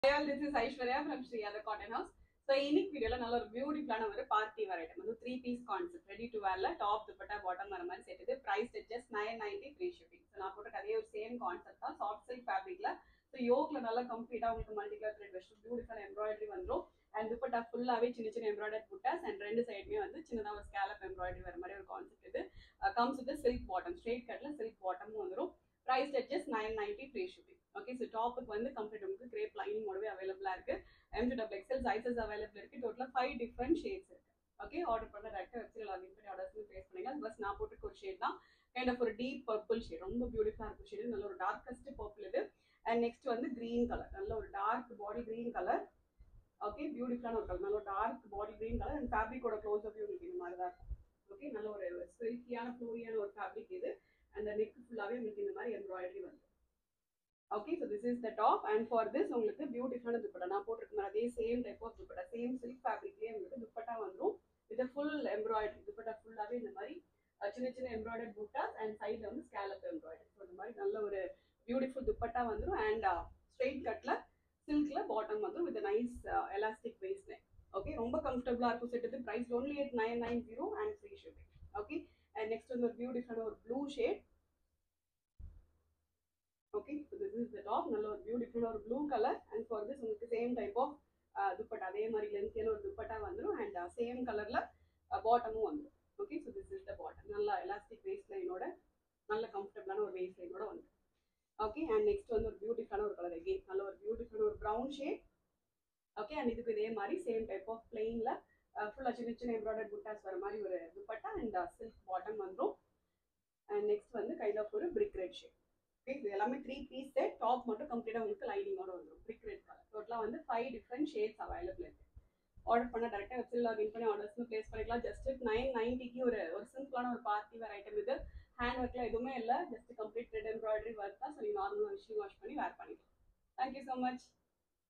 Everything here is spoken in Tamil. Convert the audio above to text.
all this is Aishwarya from Sri Adhar cotton house so இன்னைக்கு வீடியோல நல்ல ஒரு பியூட்டிஃபுல்லான ஒரு பார்ட்டி வேர் ஐட்டம் வந்து three piece concept ready to வேர்ல டாப் துப்பட்டா பாட்டம் வர மாதிரி செட் இது price just nine ninety free shipping so நான் போட்ட அதே ஒரு சேம் கான்செப்ட் தான் சாஃப்ட் சில்க் ஃபேப்ரிக்ல ஸோ யோக்ல நல்லா கம்ப்ளீட்டாக உங்களுக்கு மல்டி கலர் த்ரெட் வச்சு பியூட்டிஃபுல் எம்ப்ராய்டரி வந்துடும் அண்ட் துப்பட்டா ஃபுல்லாகவே சின்ன சின்ன எம்ப்ராய்டரி புட்டாஸ் அண்ட் ரெண்டு சைடுமே வந்து சின்னதாக ஒரு ஸ்கேலப் எம்ப்ராய்டரி வர மாதிரி ஒரு கான்செப்ட் இது comes with silk bottom straight கட்ல சில்க் பாட்டமும் வந்துடும் price just nine ninety free shipping okay so டாப்புக்கு வந்து கம்ப்ளீட் உங்களுக்கு கிரேப் லைனிங்கோடவே அவைலபிளாக இருக்கு M to double XL sizes available இருக்கு டோட்டலாக ஃபைவ் டிஃப்ரெண்ட் ஷேட்ஸ் இருக்கு ஓகே ஆர்டர் பண்ண டேரக்டாக வெப்சைட் லாகின் பண்ணி ஆர்டர்ஸ் ப்ளேஸ் பண்ணுங்க பஸ் நான் போட்டுக்க ஒரு ஷேட் தான் கைண்ட் ஆஃப் ஒரு டீப் பர்பிள் ஷேட் ரொம்ப பியூட்டிஃபுல்லாக இருக்கும் ஷேடு நல்ல ஒரு டார்க்கஸ்ட் பர்பிள் இது அண்ட் நெக்ஸ்ட் வந்து கிரீன் கலர் நல்ல ஒரு dark body green colour okay பியூட்டிஃபுல்லான ஒரு கலர் நல்ல ஒரு dark body green colour and ஃபேப்ரிக்கோட க்ளோஸ் அப் உங்களுக்கு இந்த மாதிரி தான் இருக்கும் ஓகே நல்ல ஒரு சில்கியான ஃப்ளோரியான ஒரு ஃபேப்ரிக் இது அந்த நெக் ஃபுல்லாகவே உங்களுக்கு இந்த மாதிரி எம்ப்ராய்டரி வந்து okay so this is the top and for this உங்களுக்கு பியூட்டிஃபுல்லான துப்பட்டா நான் போட்டிருக்க அதே same type of dupatta same silk ஃபேப்ரிக்லேயே உங்களுக்கு துப்பட்டா வந்துடும் வித் ஃபுல் எம்ப்ராய்டரி துப்பட்டா ஃபுல்லாகவே இந்த மாதிரி அஹ், சின்ன சின்ன எம்ப்ராய்டரி புட்டாஸ் அண்ட் சைடில் வந்து ஸ்கேலப் எம்ப்ராய்டரி ஸோ இந்த மாதிரி நல்ல ஒரு பியூட்டிஃபுல் துப்பட்டா வந்துடும் அண்ட் ஸ்ட்ரெயிட் கட்டில் சில்கில் பாட்டம் வந்துடும் with nice elastic waist okay ரொம்ப கம்ஃபர்டபுளாக இருக்கும் set price only eight nine nine zero and free shipping okay and next வந்து ஒரு பியூட்டிஃபுல்லான ஒரு blue shade okay so this is the top நல்ல ஒரு பியூட்டிஃபுல்லாக ஒரு blue colour and for this உங்களுக்கு சேம் டைப் ஆஃப் துப்பட்டா அதே மாதிரி லென்த்தியான ஒரு துப்பட்டா வந்துடும் அண்ட் சேம் கலரில் பாட்டமும் வந்துடும் okay so this is the bottom நல்லா எலாஸ்டிக் வேஸ்ட் லைனோட நல்ல கம்ஃபர்டபுளான ஒரு வேஸ்ட் லைனோட வந்துடும் ஓகே அண்ட் நெக்ஸ்ட் வந்து ஒரு பியூட்டிஃபுல்லான ஒரு கலர் அகெயின் நல்ல ஒரு பியூட்டிஃபுல் ஒரு ப்ரௌன் ஷேட் ஓகே அண்ட் இதுக்கு இதே மாதிரி சேம் டைப் ஆஃப் பிளெயினில் ஃபுல்லாக சின்ன சின்ன எம்ப்ராய்டர் புட்டாஸ் வர மாதிரி ஒரு துப்பட்டா அண்ட் சில்க் பாட்டம் வந்துடும் அண்ட் நெக்ஸ்ட் வந்து கைண்ட் ஆஃப் ஒரு பிரிக் ரெட் ஷேட் ஓகே இது எல்லாமே த்ரீ பீஸ் செட் டாப் மட்டும் கம்ப்ளீட்டாக உங்களுக்கு லைனிங்கோட வந்துடும் பிரிக் ரெட் கலர் டோட்டலாக வந்து ஃபைவ் டிஃப்ரெண்ட் ஷேட்ஸ் அவைலபிள் இருக்கு ஆர்டர் பண்ண டேரெக்டாக வெப்சைட் லாகின் பண்ணி ஆர்டர்ஸ் ப்ளேஸ் பண்ணிக்கலாம் ஜஸ்ட் நைன் நைன்ட்டிக்கு ஒரு ஒரு சிம்பிளான ஒரு பார்ட்டி வேர் ஐட்டம் இது ஹேண்ட் ஒர்க்கில் எதுவுமே இல்லை just complete red embroidery work தான் ஸோ நீங்கள் நார்மலாக மிஷின் வாஷ் பண்ணி வேர் பண்ணிக்கலாம் தேங்க்யூ ஸோ மச்